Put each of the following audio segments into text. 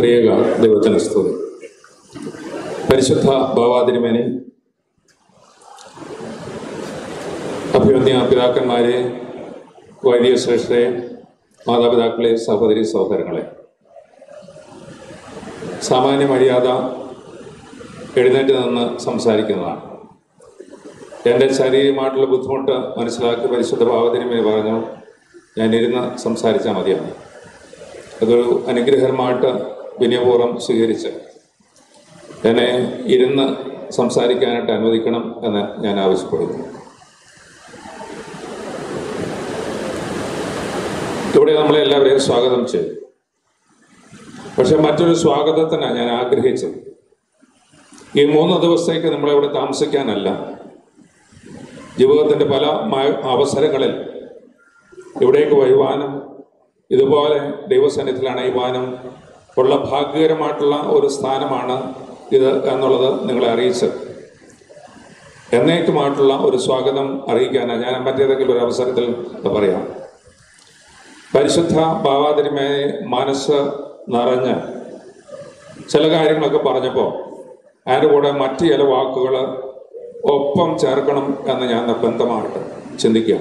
ത്രിയേക ദൈവത്തിന് സ്തുതി പരിശുദ്ധ ഭാവാതിരുമേനെ അഭിവന്യ പിതാക്കന്മാരെ വൈദിക ശ്രേഷ്ഠരെ മാതാപിതാക്കളെ സഹോദരി സഹോദരങ്ങളെ സാമാന്യ മര്യാദ എഴുന്നേറ്റ് നിന്ന് സംസാരിക്കുന്നതാണ് എൻ്റെ ശാരീരികമായിട്ടുള്ള ബുദ്ധിമുട്ട് മനസ്സിലാക്കി പരിശുദ്ധ ഭാവതിരുമേനി പറഞ്ഞു ഞാൻ ഇരുന്ന് സംസാരിച്ചാൽ മതിയാണ് അതൊരു അനുഗ്രഹമായിട്ട് വിനയപൂർവ്വം സ്വീകരിച്ച് എന്നെ ഇരുന്ന് സംസാരിക്കാനായിട്ട് അനുവദിക്കണം എന്ന് ഞാൻ ആവശ്യപ്പെടുന്നു ഇവിടെ നമ്മളെ എല്ലാവരെയും സ്വാഗതം ചെയ്തു പക്ഷെ മറ്റൊരു സ്വാഗതത്തിനാണ് ഞാൻ ആഗ്രഹിച്ചത് ഈ മൂന്ന് ദിവസത്തേക്ക് നമ്മളിവിടെ താമസിക്കാനല്ല ജീവിതത്തിൻ്റെ പല മ- അവസരങ്ങളിൽ ഇവിടേക്ക് വരുവാനും ഇതുപോലെ ദൈവസന്നിധിയിൽ അണയുവാനും ഉള്ള ഭാഗ്യകരമായിട്ടുള്ള ഒരു സ്ഥാനമാണ് ഇത് എന്നുള്ളത് നിങ്ങളെ അറിയിച്ചത് എന്നേക്കുമായിട്ടുള്ള ഒരു സ്വാഗതം അറിയിക്കാനാണ് ഞാൻ മറ്റേതെങ്കിലും ഒരു അവസരത്തിൽ പറയാം പരിശുദ്ധ ഭാവാതിരിമയെ മനസ്സ് നിറഞ്ഞ് ചില കാര്യങ്ങളൊക്കെ പറഞ്ഞപ്പോൾ അതിൻ്റെ കൂടെ മറ്റു ചില വാക്കുകൾ ഒപ്പം ചേർക്കണം എന്ന് ഞാൻ നിർബന്ധമായിട്ട് ചിന്തിക്കുക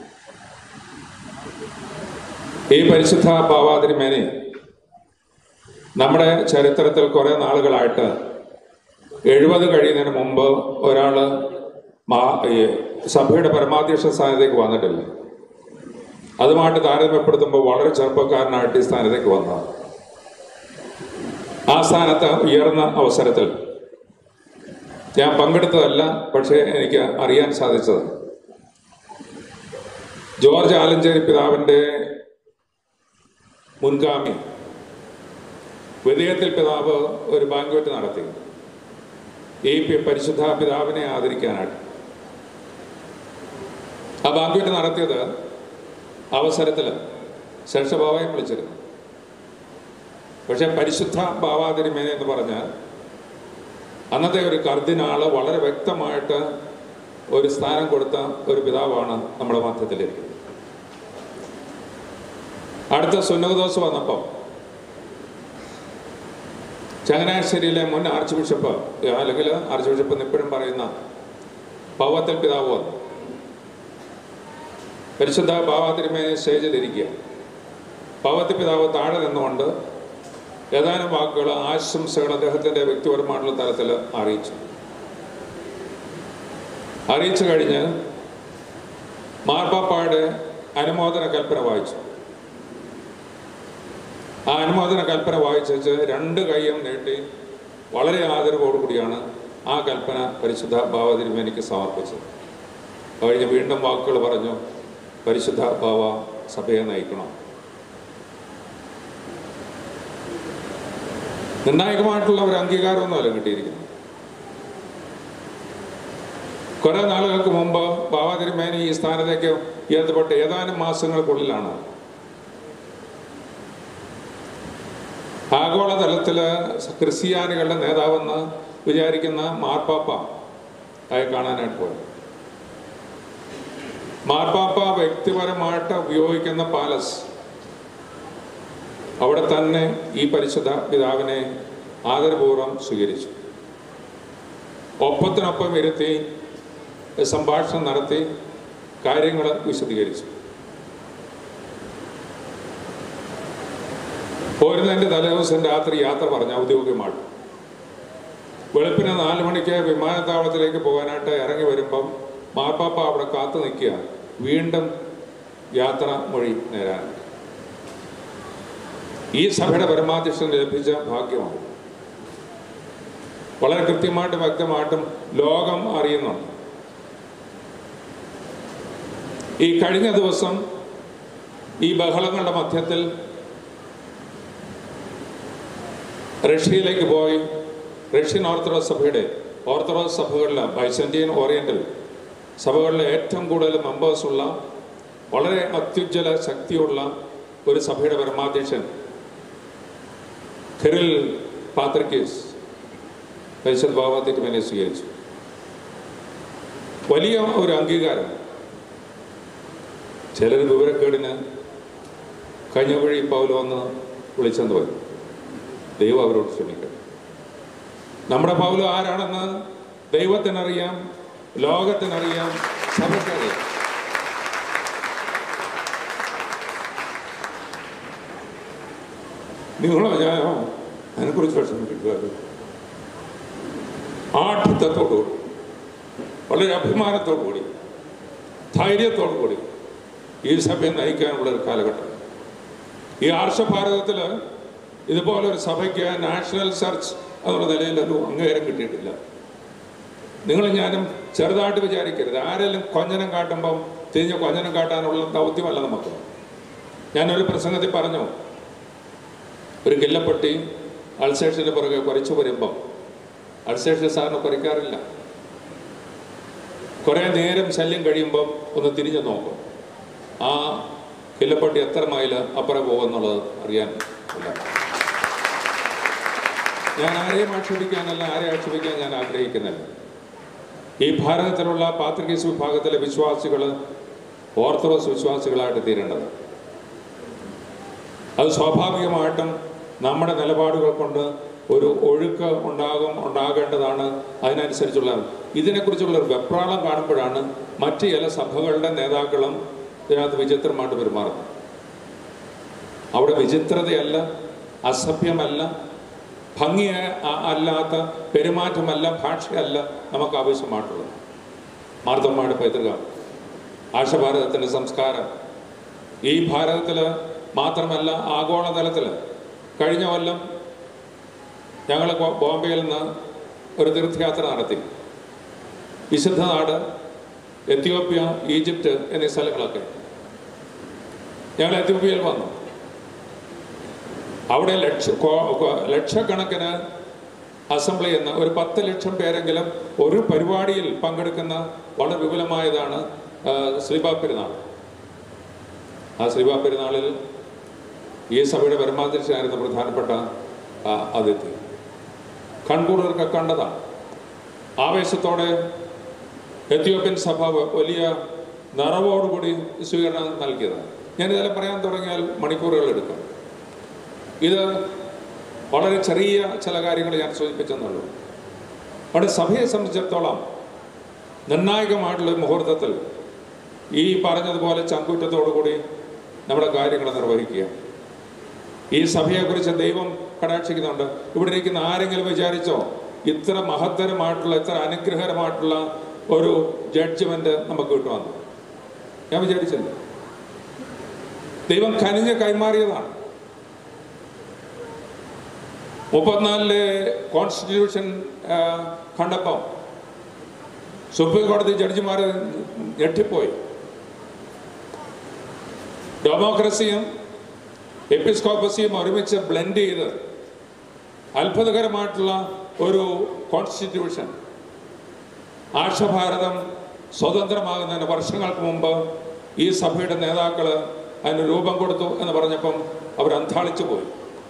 ഈ പരിശുദ്ധ ഭാവാതിരിമേനെ നമ്മുടെ ചരിത്രത്തിൽ കുറേ നാളുകളായിട്ട് എഴുപത് കഴിയുന്നതിന് മുമ്പ് ഒരാൾ മാ ഈ സഭയുടെ പരമാധ്യക്ഷ സ്ഥാനത്തേക്ക് വന്നിട്ടില്ല അതുമായിട്ട് താരതമ്യപ്പെടുത്തുമ്പോൾ വളരെ ചെറുപ്പക്കാരനായിട്ട് ഈ സ്ഥാനത്തേക്ക് വന്നത് ആ സ്ഥാനത്ത് ഉയർന്ന അവസരത്തിൽ ഞാൻ പങ്കെടുത്തതല്ല പക്ഷേ എനിക്ക് അറിയാൻ സാധിച്ചത് ജോർജ് ആലഞ്ചേരി പിതാവിൻ്റെ മുൻഗാമി വിധേയത്തിൽ പിതാവ് ഒരു ബാങ്ക്വറ്റ് നടത്തി ഈ പി- പരിശുദ്ധ പിതാവിനെ ആദരിക്കാനായിട്ട് ആ ബാങ്ക്വറ്റ് നടത്തിയത് അവസരത്തിൽ ശേഷഭാവയും വിളിച്ചിരുന്നു പക്ഷെ പരിശുദ്ധ ഭാവാതിരിമേന എന്ന് പറഞ്ഞാൽ അന്നത്തെ ഒരു കർദിനാള് വളരെ വ്യക്തമായിട്ട് ഒരു സ്ഥാനം കൊടുത്ത ഒരു പിതാവാണ് നമ്മുടെ മധ്യത്തിലിരിക്കുന്നത് അടുത്ത സുന്നതദോസ് വന്നപ്പോൾ ചങ്ങനാശ്ശേരിയിലെ മുൻ ആർച്ച് ബിഷപ്പ് അല്ലെങ്കിൽ ആർച്ച് ബിഷപ്പ് എന്ന് ഇപ്പോഴും പറയുന്ന പൗവത്തൽ പിതാവ് വന്നു പരിശുദ്ധ ഭാവാതിരുമയെ സ്റ്റേജിലിരിക്കുക പൗവത്തി പിതാവ് താഴെ നിന്നുകൊണ്ട് ഏതാനും വാക്കുകൾ ആശംസകൾ അദ്ദേഹത്തിൻ്റെ വ്യക്തിപരമായിട്ടുള്ള തലത്തിൽ അറിയിച്ചു അറിയിച്ചു കഴിഞ്ഞ് മാർപ്പാപ്പായുടെ അനുമോദന കൽപ്പന വായിച്ചു ആ അനുമോദന കൽപ്പന വായിച്ചു രണ്ട് കൈയും നീട്ടി വളരെ ആദരവോടുകൂടിയാണ് ആ കൽപ്പന പരിശുദ്ധ ഭാവതിരുമേനിക്ക് സമർപ്പിച്ചത് അത് കഴിഞ്ഞ് വീണ്ടും വാക്കുകൾ പറഞ്ഞു പരിശുദ്ധ ഭാവ സഭയെ നയിക്കണം നിർണായകമായിട്ടുള്ള ഒരു അംഗീകാരമൊന്നുമല്ല കിട്ടിയിരിക്കുന്നത് കുറെ നാളുകൾക്ക് മുമ്പ് ബാബാതിരുമേനി ഈ സ്ഥാനത്തേക്ക് ഉയർത്തപ്പെട്ട് ഏതാനും മാസങ്ങൾക്കുള്ളിലാണ് ആഗോളതലത്തില് ക്രിസ്ത്യാനികളുടെ നേതാവെന്ന് വിചാരിക്കുന്ന മാർപ്പാപ്പ അയാൾ കാണാനായിട്ട് പോയത് മാർപ്പാപ്പ വ്യക്തിപരമായിട്ട് ഉപയോഗിക്കുന്ന പാലസ് അവിടെ തന്നെ ഈ പരിശുദ്ധ പിതാവിനെ ആദരപൂർവ്വം സ്വീകരിച്ചു ഒപ്പത്തിനൊപ്പം ഇരുത്തി സംഭാഷണം നടത്തി കാര്യങ്ങൾ വിശദീകരിച്ചു പോരുന്നതിൻ്റെ തലേദിവസം രാത്രി യാത്ര പറഞ്ഞു ഔദ്യോഗികമായിട്ട് വെളുപ്പിന് നാല് മണിക്ക് വിമാനത്താവളത്തിലേക്ക് പോകാനായിട്ട് ഇറങ്ങി വരുമ്പം മാർപ്പാപ്പ അവിടെ കാത്തു നിൽക്കുക വീണ്ടും യാത്ര മൊഴി നേരാനായിട്ട് ഈ സഭയുടെ പരമാധ്യക്ഷൻ ലഭിച്ച ഭാഗ്യമാണ് വളരെ കൃത്യമായിട്ടും വ്യക്തമായിട്ടും ലോകം അറിയുന്നുണ്ട് ഈ കഴിഞ്ഞ ദിവസം ഈ ബഹളങ്ങളുടെ മധ്യത്തിൽ റഷ്യയിലേക്ക് പോയി റഷ്യൻ ഓർത്തഡോക്സ് സഭയുടെ ഓർത്തഡോക്സ് സഭകളിലെ ബൈസന്റിയൻ ഓറിയന്റൽ സഭകളിലെ ഏറ്റവും കൂടുതൽ മെമ്പേഴ്സ് ഉള്ള വളരെ അത്യുജ്വല ശക്തിയുള്ള ഒരു സഭയുടെ പരമാധ്യക്ഷൻ ഖിറിൽ പാത്രിക്കേസ് പരിശുദ്ധ ഭാവത്തേക്ക് മേലെ സ്വീകരിച്ചു വലിയ ഒരു അംഗീകാരം ചിലർ വിവരക്കേടിന് കഴിഞ്ഞ വഴി പൗല വന്ന് വിളിച്ചെന്ന് പറയും ദൈവം അവരോട് ക്ഷമിക്കും നമ്മുടെ പൗലോ ആരാണെന്ന് ദൈവത്തിനറിയാം ലോകത്തിനറിയാം സഭയ്ക്കറിയാം നിങ്ങളോ ഞാനോ അതിനെക്കുറിച്ച് വിഷമിപ്പിക്കുക ആഠ്യത്വത്തോടുകൂടി വളരെ അഭിമാനത്തോടുകൂടി ധൈര്യത്തോടുകൂടി ഈ സഭയെ നയിക്കാനുള്ള ഒരു കാലഘട്ടം ഈ ആർഷഭാരതത്തിൽ ഇതുപോലെ ഒരു സഭയ്ക്ക് നാഷണൽ ചർച്ച് എന്നുള്ള നിലയിൽ ഒരു അംഗീകാരം കിട്ടിയിട്ടില്ല നിങ്ങൾ ഞാനും ചെറുതായിട്ട് വിചാരിക്കരുത് ആരെങ്കിലും കൊഞ്ഞനം കാട്ടുമ്പം തിരിഞ്ഞ് കൊഞ്ഞനം കാട്ടാനുള്ള ദൗത്യമല്ല നമുക്ക് ഞാനൊരു പ്രസംഗത്തിൽ പറഞ്ഞു ഒരു കില്ലപ്പെട്ടി അൾസേഷന് പുറകെ കുറച്ച് വരുമ്പം അൾസേഷൻ സാറിന് കുറയ്ക്കാറില്ല കുറേ നേരം ശല്യം കഴിയുമ്പം ഒന്ന് തിരിഞ്ഞു നോക്കും ആ കില്ലപ്പെട്ടി എത്ര മൈൽ അപ്പുറം പോകുമെന്നുള്ളത് അറിയാൻ ഇല്ല ഞാൻ ആരെയും ആക്ഷേപിക്കാനല്ല ആരെ ആക്ഷേപിക്കാൻ ഞാൻ ആഗ്രഹിക്കുന്നില്ല ഈ ഭാരതത്തിലുള്ള പാത്രികീസ് വിഭാഗത്തിലെ വിശ്വാസികൾ ഓർത്തഡോക്സ് വിശ്വാസികളായിട്ട് തീരേണ്ടത് അത് സ്വാഭാവികമായിട്ടും നമ്മുടെ നിലപാടുകൾ കൊണ്ട് ഒരു ഒഴുക്ക് ഉണ്ടാകും ഉണ്ടാകേണ്ടതാണ് അതിനനുസരിച്ചുള്ള ഇതിനെക്കുറിച്ചുള്ള ഒരു വെപ്രാളം കാണുമ്പോഴാണ് മറ്റ് ചില സഭകളുടെ നേതാക്കളും ഇതിനകത്ത് വിചിത്രമായിട്ട് പെരുമാറുന്നത് അവിടെ വിചിത്രതയല്ല അസഭ്യമല്ല ഭംഗി അല്ലാത്ത പെരുമാറ്റമല്ല ഭാഷയല്ല നമുക്ക് ആവശ്യമായിട്ടുള്ളത് മാർത്തമ്മയുടെ പൈതൃക ആശഭാരതത്തിൻ്റെ സംസ്കാരം ഈ ഭാരതത്തിൽ മാത്രമല്ല ആഗോളതലത്തിൽ കഴിഞ്ഞ കൊല്ലം ഞങ്ങൾ ബോംബെയിൽ നിന്ന് ഒരു തീർത്ഥയാത്ര നടത്തി വിശുദ്ധ നാട് എത്യോപ്യ ഈജിപ്റ്റ് എന്നീ സ്ഥലങ്ങളൊക്കെ ഞങ്ങൾ എത്യോപ്യയിൽ വന്നു അവിടെ ലക്ഷ കോ- കോ- ലക്ഷക്കണക്കിന് അസംബ്ലി എന്ന ഒരു പത്ത് ലക്ഷം പേരെങ്കിലും ഒരു പരിപാടിയിൽ പങ്കെടുക്കുന്ന വളരെ വിപുലമായതാണ് ആ, ശ്രീബാ പെരുന്നാൾ ആ ശ്രീബാ പെരുന്നാളിൽ ഈ സഭയുടെ പരമാധ്യക്ഷനായിരുന്ന പ്രധാനപ്പെട്ട ആ, അതിഥി കൺകൂടർക്ക് കണ്ടതാണ് ആവേശത്തോടെ എത്യോപ്യൻ സഭ വ- വലിയ നിറവോടുകൂടി സ്വീകരണം നൽകിയതാണ് ഞാനിതെല്ലാം പറയാൻ തുടങ്ങിയാൽ മണിക്കൂറുകൾ എടുക്കും ഇത് വളരെ ചെറിയ ചില കാര്യങ്ങൾ ഞാൻ സൂചിപ്പിച്ചെന്നുള്ളൂ അവിടെ സഭയെ സംബന്ധിച്ചിടത്തോളം നിർണായകമായിട്ടുള്ള ഒരു മുഹൂർത്തത്തിൽ ഈ പറഞ്ഞതുപോലെ ചങ്കൂറ്റത്തോടുകൂടി നമ്മുടെ കാര്യങ്ങൾ നിർവഹിക്കുക ഈ സഭയെക്കുറിച്ച് ദൈവം കടാക്ഷിക്കുന്നുണ്ട് ഇവിടെ ഇരിക്കുന്ന ആരെങ്കിലും വിചാരിച്ചോ ഇത്ര മഹത്തരമായിട്ടുള്ള ഇത്ര അനുഗ്രഹകരമായിട്ടുള്ള ഒരു ജഡ്ജ്മെന്റ് നമുക്ക് കിട്ടുമെന്ന് ഞാൻ വിചാരിച്ചില്ല ദൈവം കനിഞ്ഞ് കൈമാറിയതാണ് മുപ്പത്തിനാലിലെ കോൺസ്റ്റിറ്റ്യൂഷൻ ആ, കണ്ടപ്പം സുപ്രീം കോടതി ജഡ്ജിമാർ ഞെട്ടിപ്പോയി ഡെമോക്രസിയും എപ്പിസ്കോപ്പസിയും ഒരുമിച്ച് ബ്ലെൻഡ് ചെയ്ത് അത്ഭുതകരമായിട്ടുള്ള ഒരു കോൺസ്റ്റിറ്റ്യൂഷൻ ആർഷഭാരതം സ്വതന്ത്രമാകുന്നതിന് വർഷങ്ങൾക്ക് മുമ്പ് ഈ സഭയുടെ നേതാക്കൾ അതിന് രൂപം കൊടുത്തു എന്ന് പറഞ്ഞപ്പം അവർ അന്താളിച്ചു പോയി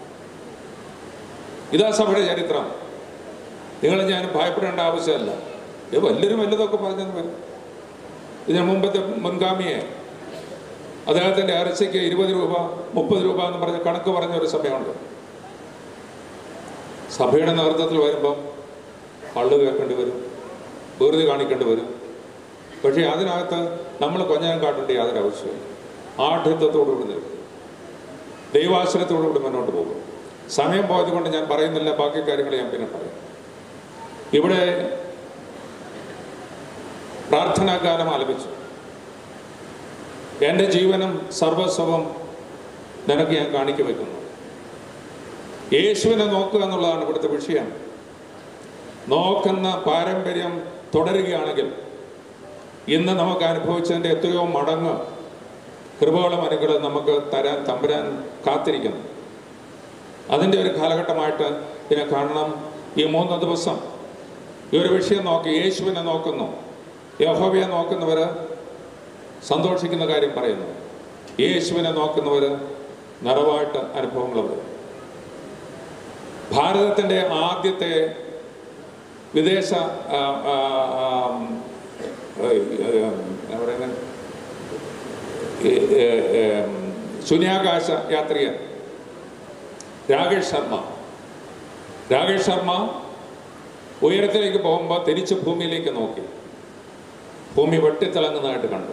ഇതാ സഭയുടെ ചരിത്രം നിങ്ങൾ ഞാൻ ഭയപ്പെടേണ്ട ആവശ്യമല്ല ഇത് വല്ലരും വല്ലതൊക്കെ പറഞ്ഞെന്ന് വരും ഇതിന് മുമ്പത്തെ മുൻഗാമിയെ അദ്ദേഹത്തിൻ്റെ ഇറച്ചിക്ക് ഇരുപത് രൂപ മുപ്പത് രൂപ എന്ന് പറഞ്ഞ് കണക്ക് പറഞ്ഞ ഒരു സമയമുണ്ട് സഭയുടെ നേതൃത്വത്തിൽ വരുമ്പം കള്ളു കേൾക്കേണ്ടി വരും വെറുതെ കാണിക്കേണ്ടി വരും പക്ഷേ അതിനകത്ത് നമ്മൾ കൊഞ്ഞനം കാട്ടേണ്ട യാതൊരു ആവശ്യമില്ല ആഠ്യത്വത്തോടുകൂടി നിൽക്കും ദൈവാശ്രയത്തോടുകൂടി മുന്നോട്ട് പോകും സമയം പോയത് കൊണ്ട് ഞാൻ പറയുന്നില്ല ബാക്കി കാര്യങ്ങൾ ഞാൻ പിന്നെ പറയും ഇവിടെ പ്രാർത്ഥനാഗാനം ആലപിച്ചു എൻ്റെ ജീവനും സർവസ്വവും നിനക്ക് ഞാൻ കാണിക്ക വെക്കുന്നു യേശുവിനെ നോക്കുക എന്നുള്ളതാണ് ഇവിടുത്തെ വിഷയം നോക്കുന്ന പാരമ്പര്യം തുടരുകയാണെങ്കിൽ ഇന്ന് നമുക്ക് അനുഭവിച്ചതിൻ്റെ എത്രയോ മടങ്ങ് കൃപകളും അനുഗ്രഹം നമുക്ക് തരാൻ തമ്പുരാൻ കാത്തിരിക്കുന്നു അതിൻ്റെ ഒരു കാലഘട്ടമായിട്ട് ഇതിനെ കാണണം ഈ മൂന്ന് ദിവസം ഈ ഒരു വിഷയം നോക്കി യേശുവിനെ നോക്കുന്നു യഹോവയെ നോക്കുന്നവർ സന്തോഷിക്കുന്ന കാര്യം പറയുന്നു യേശുവിനെ നോക്കുന്നവർ നിറവായിട്ട് അനുഭവങ്ങൾ വരും ഭാരതത്തിൻ്റെ ആദ്യത്തെ വിദേശ ആ, ആ, ആ, ഏ, ഏ, എന്താ പറയുന്നത് ഏ, ഏ, ഏ, ശൂന്യാകാശ യാത്രികൻ രാകേഷ് ശർമ്മ രാകേഷ് ശർമ്മ ഉയരത്തിലേക്ക് പോകുമ്പോൾ തിരിച്ച് ഭൂമിയിലേക്ക് നോക്കി ഭൂമി വെട്ടിത്തിളങ്ങുന്നതായിട്ട് കണ്ടു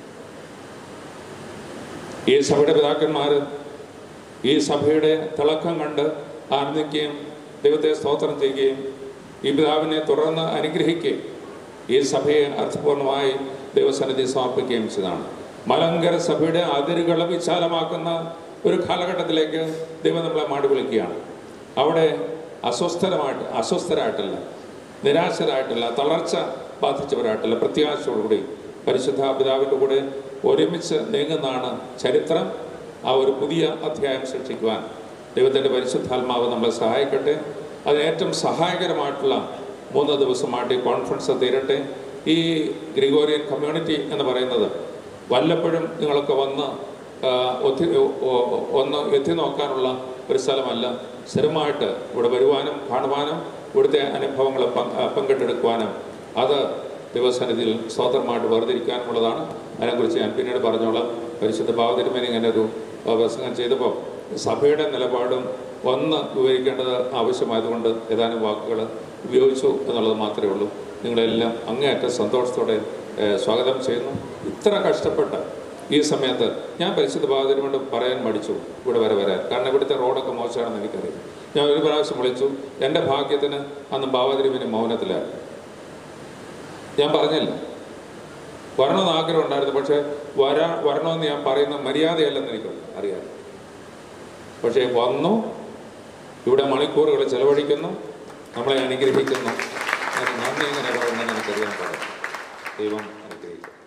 ഈ സഭയുടെ പിതാക്കന്മാർ ഈ സഭയുടെ തിളക്കം കണ്ട് ആനന്ദിക്കുകയും ദൈവത്തെ സ്തോത്രം ചെയ്യുകയും ഈ പിതാവിനെ തുടർന്ന് അനുഗ്രഹിക്കുകയും ഈ സഭയെ അർത്ഥപൂർണമായി ദൈവസന്നിധി സമർപ്പിക്കുകയും ചെയ്തതാണ് മലങ്കര സഭയുടെ അതിരുകൾ വിശാലമാക്കുന്ന ഒരു കാലഘട്ടത്തിലേക്ക് ദൈവം നമ്മളെ മാടി വിളിക്കുകയാണ് അവിടെ അസ്വസ്ഥരമായിട്ട് അസ്വസ്ഥരായിട്ടല്ല നിരാശരായിട്ടല്ല തളർച്ച ബാധിച്ചവരായിട്ടല്ല പ്രത്യാശയോടുകൂടി പരിശുദ്ധ പിതാവിൻ്റെ കൂടെ ഒരുമിച്ച് നീങ്ങുന്നതാണ് ചരിത്രം ആ ഒരു പുതിയ അധ്യായം സൃഷ്ടിക്കുവാൻ ദൈവത്തിൻ്റെ പരിശുദ്ധാത്മാവ് നമ്മളെ സഹായിക്കട്ടെ അതിന് ഏറ്റവും സഹായകരമായിട്ടുള്ള മൂന്ന് ദിവസമായിട്ട് ഈ കോൺഫറൻസ് തീരട്ടെ ഈ ഗ്രിഗോറിയൻ കമ്മ്യൂണിറ്റി എന്ന് പറയുന്നത് വല്ലപ്പോഴും നിങ്ങളൊക്കെ വന്ന് ആ, ഒത്തി ഒ- ഒ- ഒന്ന് എത്തി നോക്കാനുള്ള ഒരു സ്ഥലമല്ല സ്ഥിരമായിട്ട് ഇവിടെ വരുവാനും കാണുവാനും ഇവിടുത്തെ അനുഭവങ്ങൾ പങ്ക്- ആ, പങ്കിട്ടെടുക്കുവാനും അത് ദിവസന്നിധിയിൽ സ്വതന്ത്രമായിട്ട് വേർതിരിക്കാനുമുള്ളതാണ് അതിനെക്കുറിച്ച് ഞാൻ പിന്നീട് പറഞ്ഞോളാം പരിശുദ്ധ ഭാവതിരുമേനി ഇങ്ങനെ ഒരു ആ, പ്രസംഗം ചെയ്തപ്പോൾ സഭയുടെ നിലപാടും ഒന്ന് വിവരിക്കേണ്ടത് ആവശ്യമായതുകൊണ്ട് ഏതാനും വാക്കുകൾ ഉപയോഗിച്ചു എന്നുള്ളത് മാത്രമേ ഉള്ളൂ നിങ്ങളെല്ലാം അങ്ങേയറ്റം സന്തോഷത്തോടെ ഏഹ്, സ്വാഗതം ചെയ്യുന്നു ഇത്ര കഷ്ടപ്പെട്ട് ഈ സമയത്ത് ഞാൻ പരിശുദ്ധ ഭാഗത്തിന് കൊണ്ട് പറയാൻ മടിച്ചു ഇവിടെ വരെ വരാൻ കാരണം ഇവിടുത്തെ റോഡൊക്കെ മോശമാണെന്ന് എനിക്കറിയാം ഞാൻ ഒരു പ്രാവശ്യം വിളിച്ചു എൻ്റെ ഭാഗ്യത്തിന് അന്ന് ഭാവതിരുവിന് മൗനത്തിലായിരുന്നു ഞാൻ പറഞ്ഞില്ല വരണമെന്ന് ആഗ്രഹം ഉണ്ടായിരുന്നു പക്ഷേ വരാ വരണമെന്ന് ഞാൻ പറയുന്ന മര്യാദയല്ലെന്ന് എനിക്ക് അറിയാം പക്ഷേ വന്നു ഇവിടെ മണിക്കൂറുകൾ ചെലവഴിക്കുന്നു നമ്മളെ അനുഗ്രഹിക്കുന്നു അതിന് നന്ദി എങ്ങനെ പറയുന്നത് എനിക്കറിയാൻ പാടില്ല ദൈവം അനുഗ്രഹിക്കും